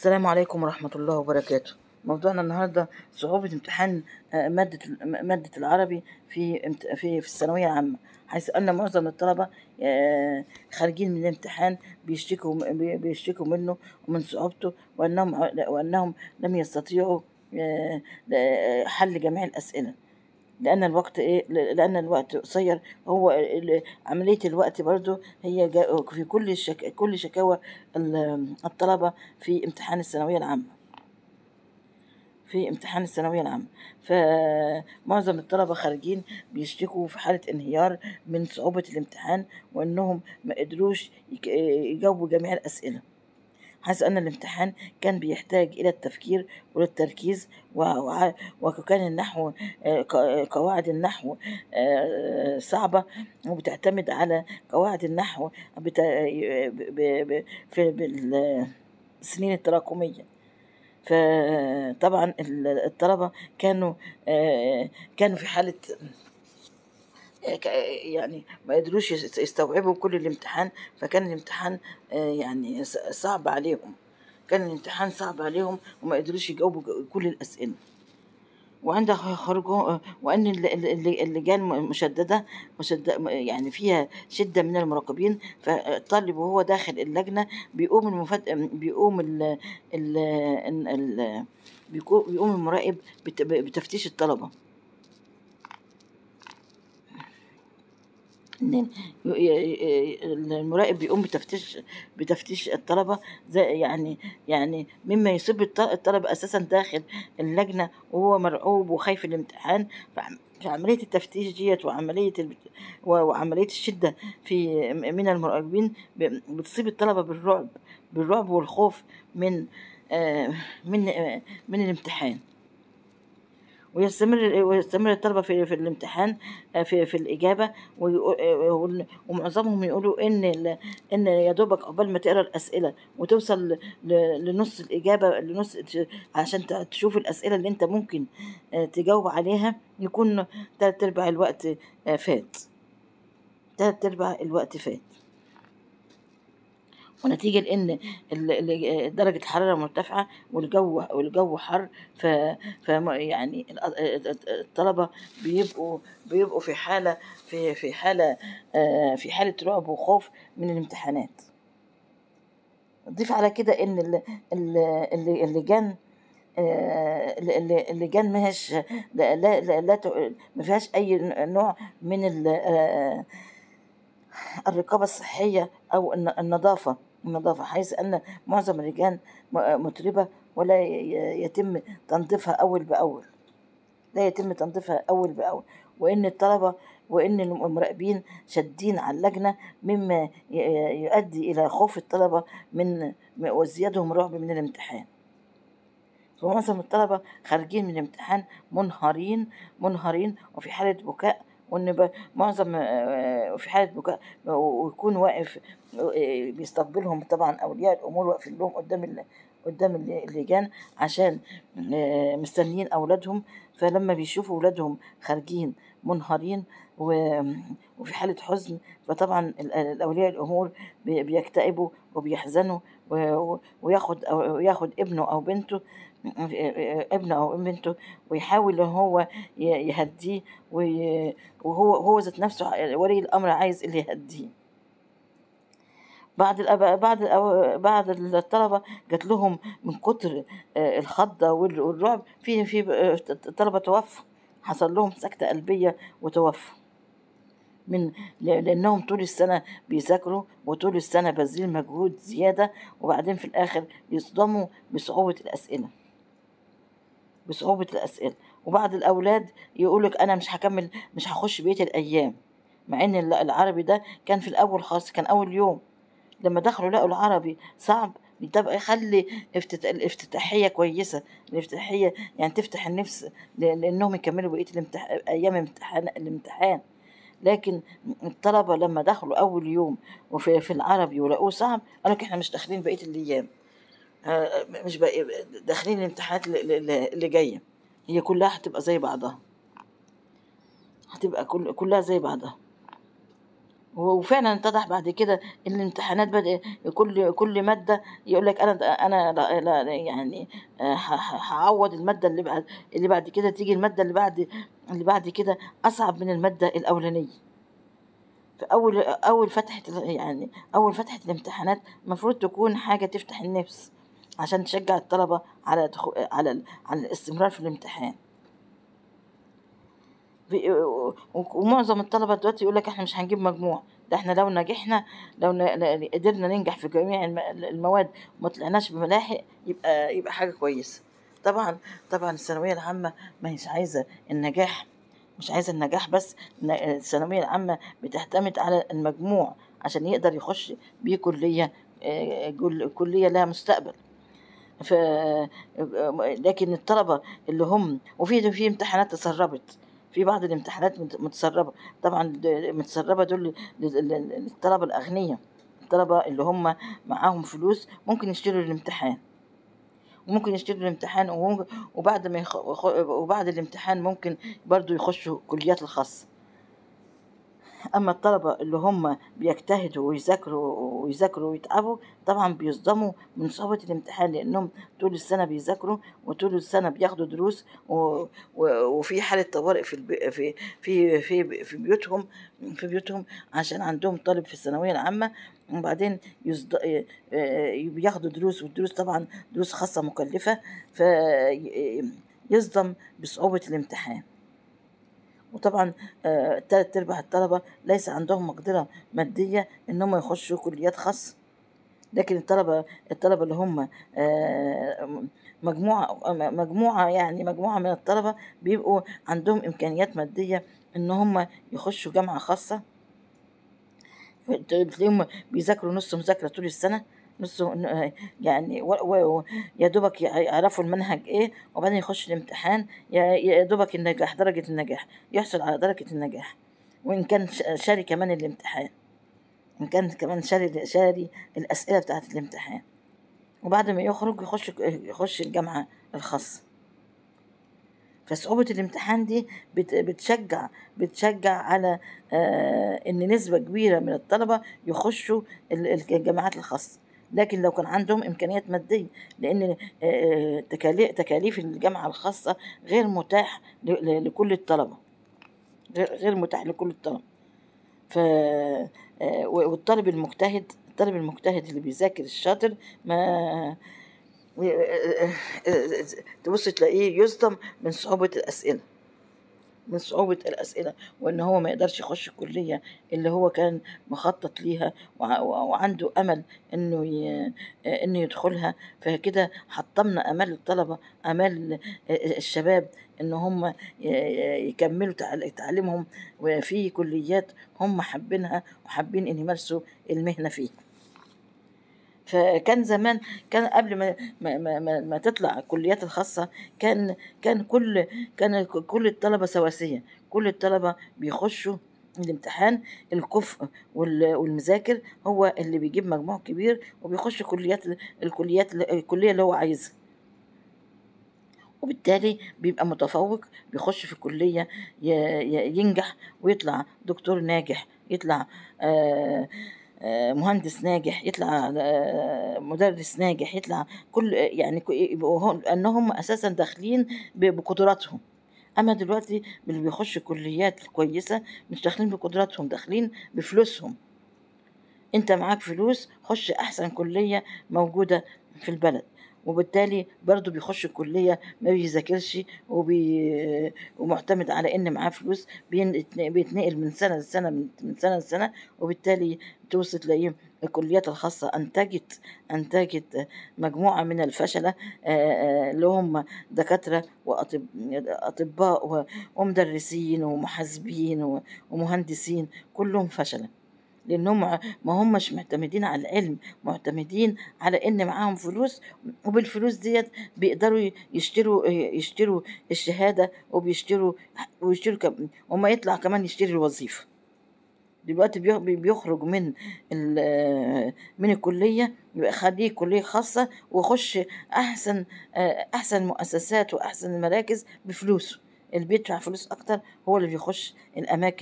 السلام عليكم ورحمة الله وبركاته موضوعنا النهاردة صعوبة امتحان آه، مادة مادة العربي في امت- في في الثانوية العامة حيث أن معظم الطلبة آه، خارجين من الامتحان بيشتكوا بي- بيشتكوا منه ومن صعوبته وأنهم ع- وأنهم لم يستطيعوا آه، ل- حل جميع الأسئلة لأن الوقت إيه لأن الوقت قصير هو ال- عملية الوقت برضو هي جا- في كل الشك... كل شكاوى ال- الطلبة في امتحان الثانوية العامة في امتحان الثانوية العامة فمعظم الطلبة خارجين بيشتكوا في حالة انهيار من صعوبة الامتحان وأنهم ما قدروش يك- يجاوبوا جميع الأسئلة حيث أن الامتحان كان بيحتاج إلى التفكير وللتركيز و- وع- وكان النحو آه، ق- قواعد النحو آه، صعبة وبتعتمد على قواعد النحو بتا- ب- ب- ب- في بالسنين التراكمية فطبعا ال- الطلبة كانوا آه، كانوا في حالة ك- يعني ما قدروش يس- يستوعبوا كل الامتحان فكان الامتحان آه، يعني ص- صعب عليهم كان الامتحان صعب عليهم وما قدروش يجاوبوا ج- كل الأسئلة وعند خروجه وان ال- ال- ال- اللجان مشدده مشدد يعني فيها شده من المراقبين فالطالب وهو داخل اللجنه بيقوم المفد... بيقوم ال... ال... ال... ال... بيقو- بيقوم المراقب بت... بتفتيش الطلبه إن ي- ي- المراقب بيقوم بتفتيش بتفتيش الطلبة زي يعني يعني مما يصيب الط- الطلبة أساسا داخل اللجنة وهو مرعوب وخايف الامتحان فعم- في عملية التفتيش ديت وعملية ال- و- وعملية الشدة في من المراقبين ب- بتصيب الطلبة بالرعب بالرعب والخوف من آه، من آه، من الامتحان ويستمر ويستمر الطلبة في في الامتحان آه، في في الإجابة ويقو- آه، وال- ومعظمهم يقولوا إن ال- إن يا دوبك عقبال ما تقرا الأسئلة وتوصل ل- لنص الإجابة لنص ت- عشان ت- تشوف الأسئلة اللي أنت ممكن آه، تجاوب عليها يكون تلات أرباع الوقت آه، فات تلات أرباع الوقت فات ونتيجة لأن ال- ال- درجة الحرارة مرتفعة والجو والجو حر ف ف يعني ال- الطلبة بيبقوا بيبقوا في حالة في في حالة آه، في حالة رعب وخوف من الامتحانات. ضيف على كده إن ال- ال- ال- اللجان آه، ال- ال- اللجان ماهيش لا لا لا, لا ت- ما فيهاش أي نوع من ال- آه، الرقابة الصحية أو الن- النظافة النظافة حيث أن معظم اللجان م- متربة ولا ي- يتم تنظيفها أول بأول لا يتم تنظيفها أول بأول وإن الطلبة وإن المراقبين شادين على اللجنة مما ي- يؤدي إلى خوف الطلبة من وازديادهم رعب من الامتحان فمعظم الطلبة خارجين من الامتحان منهارين منهارين وفي حالة بكاء وإن ب- معظم آه، في حالة بكاء ويكون واقف آه، بيستقبلهم طبعا أولياء الأمور واقفين لهم قدام ال- قدام ال- اللجان عشان آه، مستنيين أولادهم فلما بيشوفوا أولادهم خارجين منهارين و- وفي حالة حزن فطبعا ال- الأولياء الأمور بي- بيكتئبوا وبيحزنوا و- وياخد أو ياخد ابنه أو بنته ابنه او بنته ويحاول ان هو ي- يهديه وي- وهو هو ذات نفسه ولي الامر عايز اللي يهديه بعض الأب... بعض الأو... بعض الطلبة جات لهم من كتر آه، الخضة وال- والرعب في في آه، طلبة توفوا حصل لهم سكتة قلبية وتوفوا من ل- لأنهم طول السنة بيذاكروا وطول السنة باذلين مجهود زيادة وبعدين في الآخر يصدموا بصعوبة الأسئلة بصعوبة الأسئلة وبعض الأولاد يقولك أنا مش هكمل مش هخش بقية الأيام مع إن ال- العربي ده كان في الأول خالص كان أول يوم لما دخلوا لقوا العربي صعب يبقى يخلي افتت... الافتتاحية كويسة الافتتاحية يعني تفتح النفس ل- لأنهم يكملوا بقية الامتح... أيام امتحان الامتحان لكن الطلبة لما دخلوا أول يوم وفي في العربي ولقوه صعب قالوا لك إحنا مش داخلين بقية الأيام آه، مش بقى داخلين الامتحانات اللي, اللي اللي جاية هي كلها هتبقى زي بعضها هتبقى كل كلها زي بعضها وفعلا اتضح بعد كده ان الامتحانات بدأ كل كل ماده يقول لك انا انا لا لا يعني آه، ه- ه- هعوض الماده اللي بعد اللي بعد كده تيجي الماده اللي بعد اللي بعد كده اصعب من الماده الاولانيه فاول اول فتحه ال- يعني اول فتحه الامتحانات المفروض تكون حاجه تفتح النفس عشان تشجع الطلبه على دخو- على ال- على الاستمرار في الامتحان في- و- ومعظم الطلبة دلوقتي يقول لك احنا مش هنجيب مجموع ده احنا لو نجحنا لو ن- ن- قدرنا ننجح في جميع الم- المواد وما طلعناش بملاحق يبقى يبقى حاجة كويسة طبعا طبعا الثانوية العامة ما هيش عايزة النجاح مش عايزة النجاح بس ن- الثانوية العامة بتعتمد على المجموع عشان يقدر يخش بيه كلية آه، جل- كلية لها مستقبل ف لكن الطلبة اللي هم وفي في امتحانات تسربت في بعض الامتحانات مت- متسربة طبعا د- متسربة دول لل- لل- للطلبة الأغنياء الطلبة اللي هم معاهم فلوس ممكن يشتروا الامتحان وممكن يشتروا الامتحان وممكن وبعد ما يخ... وخ- وبعد الامتحان ممكن برضو يخشوا كليات الخاصة اما الطلبه اللي هم بيجتهدوا ويذاكروا ويذاكروا ويتعبوا طبعا بيصدموا من صعوبه الامتحان لانهم طول السنه بيذاكروا وطول السنه بياخدوا دروس و... و... وفي حاله طوارئ في البي... في في في في بيوتهم في بيوتهم عشان عندهم طالب في الثانويه العامه وبعدين يصد... ي- ي- بياخدوا دروس والدروس طبعا دروس خاصه مكلفه فيصدم بصعوبه الامتحان وطبعا آه، تلات ارباع الطلبه ليس عندهم مقدره ماديه ان هم يخشوا كليات خاصه لكن الطلبه الطلبه اللي هم آه، مجموعه مجموعه يعني مجموعه من الطلبه بيبقوا عندهم امكانيات ماديه ان هم يخشوا جامعه خاصه بتلاقيهم بيذاكروا نص مذاكره طول السنه نص يعني و و و يا دوبك يعرفوا المنهج ايه وبعدين يخش الامتحان يا يا دوبك النجاح درجة النجاح يحصل على درجة النجاح وإن كان ش- شاري كمان الامتحان إن كان كمان شاري شاري الأسئلة بتاعة الامتحان وبعد ما يخرج يخش يخش الجامعة الخاصة فصعوبة الامتحان دي بت- بتشجع بتشجع على آه، إن نسبة كبيرة من الطلبة يخشوا ال- ال- الجامعات الخاصة لكن لو كان عندهم إمكانيات مادية لأن آه، تكالي- تكاليف الجامعة الخاصة غير متاح ل- ل- لكل الطلبة غير غير متاح لكل الطلبة ف آه، والطالب المجتهد الطالب المجتهد اللي بيذاكر الشاطر ما تبص تلاقيه يصدم من صعوبة الأسئلة من صعوبة الأسئلة وإن هو ما يقدرش يخش الكلية اللي هو كان مخطط ليها وع- وعنده أمل إنه ي... إنه يدخلها فكده حطمنا آمال الطلبة آمال الشباب إن هم ي- يكملوا تعل- تعليمهم وفي كليات هم حابينها وحابين إن يمارسوا المهنة فيها فكان زمان كان قبل ما ما, ما, ما, ما تطلع الكليات الخاصة كان كان كل كان كل الطلبة سواسية كل الطلبة بيخشوا الامتحان الكفء وال- والمذاكر هو اللي بيجيب مجموع كبير وبيخش كليات الكليات الكلية اللي هو عايزها وبالتالي بيبقى متفوق بيخش في كلية ي- ي- ينجح ويطلع دكتور ناجح يطلع آه، آه، مهندس ناجح يطلع آه، مدرس ناجح يطلع كل يعني ك- يبقوا هون- انهم اساسا داخلين ب- بقدراتهم اما دلوقتي اللي بيخش كليات كويسه مش داخلين بقدراتهم داخلين بفلوسهم انت معاك فلوس خش احسن كلية موجودة في البلد وبالتالي برضه بيخش الكلية ما بيذاكرش وبي... ومعتمد على ان معاه فلوس بين- بيتنقل من سنة لسنة من من سنة لسنة وبالتالي توصل تلاقيه الكليات الخاصة أنتجت أنتجت مجموعة من الفشلة آه، آه، اللي هم دكاترة وأطباء ومدرسين ومحاسبين و- ومهندسين كلهم فشلة لانهم ما همش معتمدين على العلم معتمدين على ان معاهم فلوس وبالفلوس ديت بيقدروا يشتروا يشتروا الشهاده وبيشتروا ويشتروا كم وما يطلع كمان يشتري الوظيفه دلوقتي بيخ- بيخرج من ال- من الكليه يبقى خريج كليه خاصه ويخش احسن احسن مؤسسات واحسن المراكز بفلوسه اللي بيدفع فلوس اكتر هو اللي بيخش الاماكن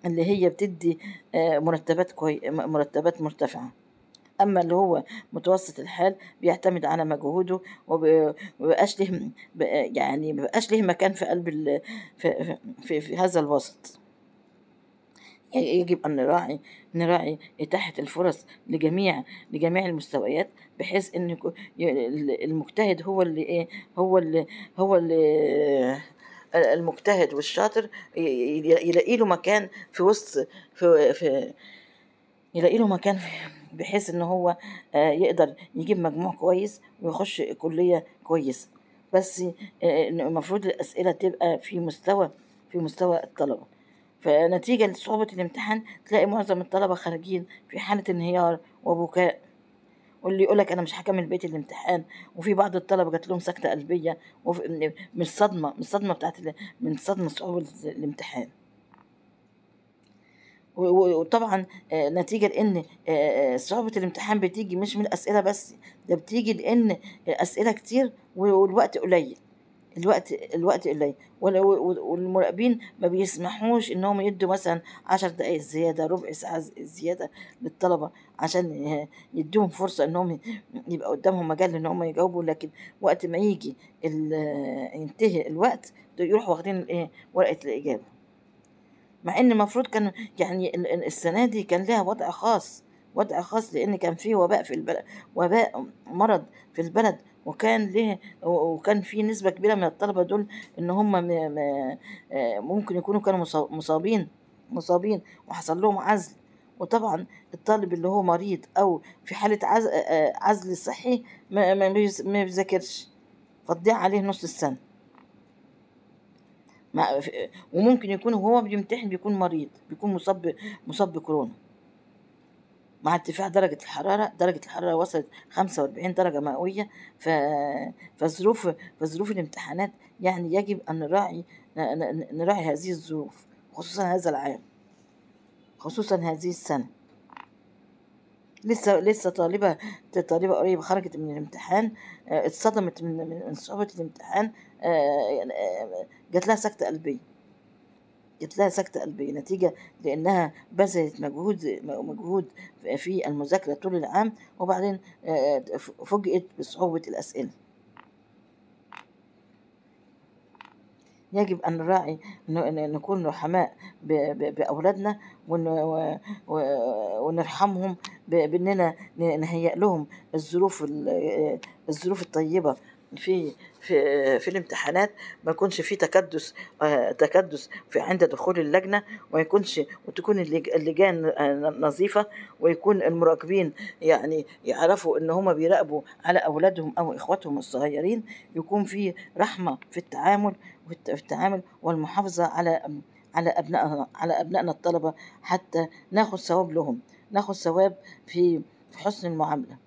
اللي هي بتدي آه، مرتبات كوي مرتبات مرتفعة أما اللي هو متوسط الحال بيعتمد على مجهوده ومبقاش له بقى- يعني مبقاش له مكان في قلب ال... في, في, في هذا الوسط يجب أن نراعي نراعي إتاحة الفرص لجميع لجميع المستويات بحيث إن يكون- ي- المجتهد هو اللي إيه هو اللي هو اللي المجتهد والشاطر ي- ي- يلاقي له مكان في وسط في, في يلاقي له مكان في- بحيث إن هو آه، يقدر يجيب مجموع كويس ويخش كلية كويسة بس آه، المفروض الأسئلة تبقى في مستوى في مستوى الطلبة فنتيجة لصعوبة الامتحان تلاقي معظم الطلبة خارجين في حالة انهيار وبكاء واللي يقولك أنا مش هكمل بقية الامتحان وفي بعض الطلبة جات لهم سكتة قلبية وف- من الصدمة من الصدمة بتاعت ال- من صدمة صعوبة الامتحان و- و- وطبعا آه، نتيجة لأن آه، آه، صعوبة الامتحان بتيجي مش من الأسئلة بس ده بتيجي لأن الأسئلة كتير والوقت قليل الوقت الوقت قليل وال- وال- والمراقبين ما بيسمحوش انهم يدوا مثلا عشر دقايق زيادة ربع ساعة ز- زيادة للطلبة عشان ي- يدوهم فرصة انهم يبقى قدامهم مجال ان هم يجاوبوا لكن وقت ما يجي ال- ينتهي الوقت يروحوا واخدين الايه ورقة الإجابة مع ان المفروض كان يعني ال- ال- السنه دي كان لها وضع خاص وضع خاص لان كان في وباء في البلد وباء مرض في البلد وكان ليه وكان في نسبه كبيره من الطلبه دول ان هم م- م- آه، ممكن يكونوا كانوا مصا- مصابين مصابين وحصل لهم عزل وطبعا الطالب اللي هو مريض او في حاله عزل, عزل صحي ما ما بيز- ما بيذاكرش فتضيع عليه نص السنه مع وممكن يكون وهو بيمتحن بيكون مريض بيكون مصاب ب- مصاب بكورونا مع ارتفاع درجة الحرارة درجة الحرارة وصلت 45 درجة مئوية ف... فظروف فظروف الامتحانات يعني يجب أن نراعي ن- ن- نراعي هذه الظروف خصوصا هذا العام خصوصا هذه السنة لسه لسه طالبة طالبة قريب خرجت من الامتحان آه، اتصدمت من من صعوبة الامتحان آه، يعني، آه، جات لها سكتة قلبية جات لها سكتة قلبية نتيجة لأنها بذلت مجهود مجهود في المذاكرة طول العام وبعدين آه، فوجئت بصعوبة الأسئلة يجب أن نراعي ن- ن- نكون رحماء ب- ب- بأولادنا ون- و- و- ونرحمهم ب- بأننا ن- نهيئ لهم الظروف ال- الظروف الطيبة في في في الامتحانات ما يكونش في تكدس آه، تكدس في عند دخول اللجنة وما يكونش وتكون اللج- اللجان آه، نظيفة ويكون المراقبين يعني يعرفوا ان هم بيراقبوا على اولادهم او اخواتهم الصغيرين يكون في رحمة في التعامل في التعامل والمحافظة على على أبنائنا على أبنائنا الطلبة حتى ناخد ثواب لهم ناخد ثواب في في حسن المعاملة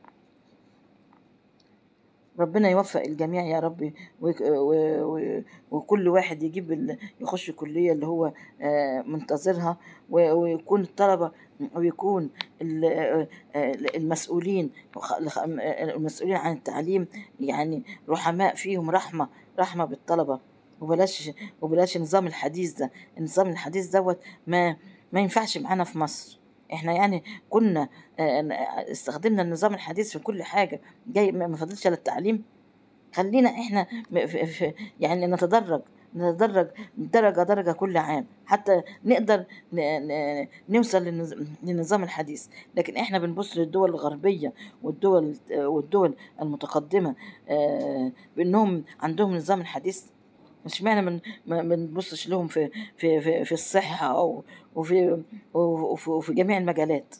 ربنا يوفق الجميع يا رب ويك- و- و- وكل واحد يجيب ال- يخش الكلية اللي هو آه، منتظرها و- ويكون الطلبة ويكون ال- آه، آه، المسؤولين وخ- الخ- المسؤولين عن التعليم يعني رحماء فيهم رحمة رحمة بالطلبة وبلاش وبلاش النظام الحديث ده النظام الحديث دوت ما ما ينفعش معانا في مصر احنا يعني كنا آه، استخدمنا النظام الحديث في كل حاجة جاي ما ما فضلش على التعليم خلينا احنا م- في في يعني نتدرج نتدرج درجة درجة كل عام حتى نقدر ن- ن- نوصل للنظ- للنظام الحديث لكن احنا بنبص للدول الغربية والدول والدول المتقدمة آه، بانهم عندهم نظام الحديث مش معنى من ما ما بنبصش لهم في في في, في الصحة أو وفي وفي, وفي جميع المجالات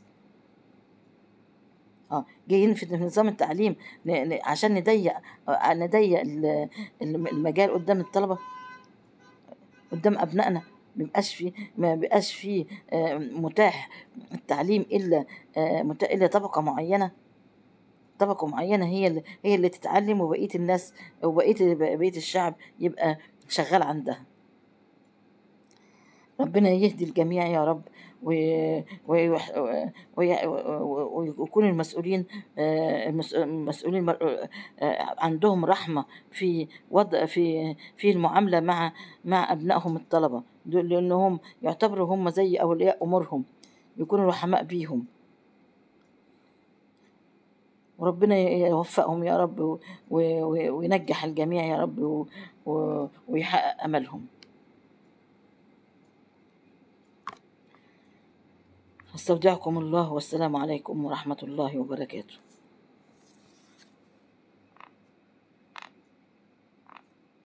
اه جايين في نظام التعليم ن- ن- عشان نضيق آه، نضيق ال- الم- المجال قدام الطلبة قدام أبنائنا مبقاش في ما بقاش في آه، متاح التعليم إلا آه، متاح إلا طبقة معينة طبقة معينة هي اللي هي اللي تتعلم وبقية الناس وبقية بقية الشعب يبقى شغال عندها ربنا يهدي الجميع يا رب و- ويح- وي- ويكون المسؤولين آه، المس- المسؤولين مر- آه، عندهم رحمة في وضع في في المعاملة مع مع أبنائهم الطلبة دول لأنهم يعتبروا هم زي أولياء أمورهم يكونوا رحماء بيهم وربنا يوفقهم يا رب و- و- وينجح الجميع يا رب و- و- ويحقق أملهم استودعكم الله والسلام عليكم ورحمة الله وبركاته